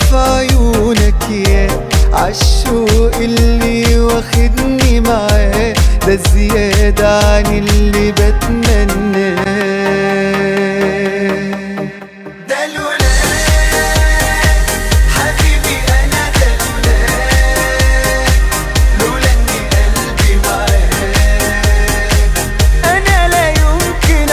في عيونك يا عالشوق اللي واخدني معاه ده زيادة عن اللي بتمناه ده لولاك حبيبي انا ده لولاك لولا اني قلبي معاك انا لا يمكن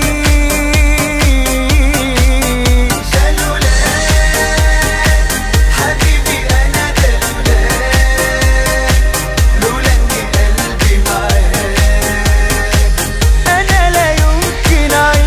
اعيش ده لولاك حبيبي انا ده لولاك لولا اني قلبي معاك انا لا يمكن اعيش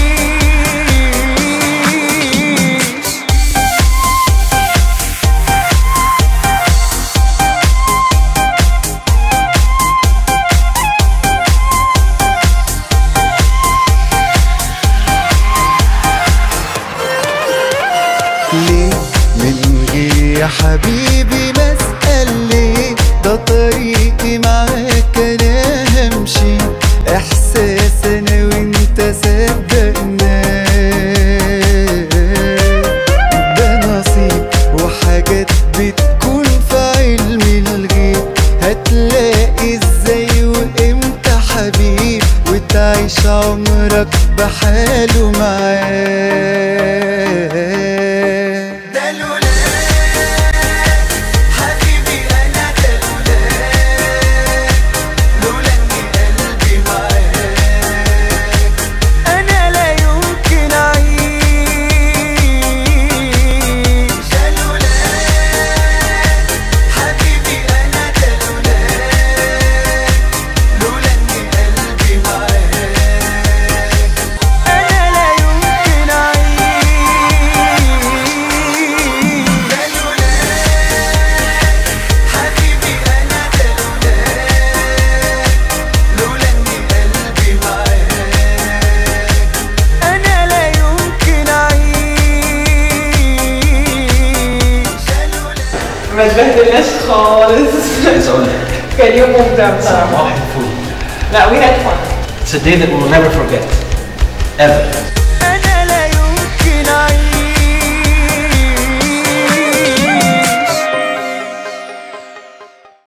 ليه من غير يا حبيبي ما اسال ليه ده طريقي معاك انا همشي احساس انا وانت صدقناه ده نصيب وحاجات بتكون في علم الغيب هتلاقي ازاي وامتى حبيب وتعيش عمرك بحاله معاه ده لولاك حبيبي انا ده لولاك لولا اني قلبي معاك انا لا يمكن اعيش ده لولاك حبيبي انا ده لولاك لولا اني قلبي معاك انا لا يمكن اعيش ده لولاك حبيبي انا ده لولاك لولا اني قلبي معاك انا لا يمكن اعيش ده لولاك ما تبهدلناش خالص عايز اقول لك كان يوم ممتع بصراحة صباح الفل لا we had fun It's a day that we'll never forget ever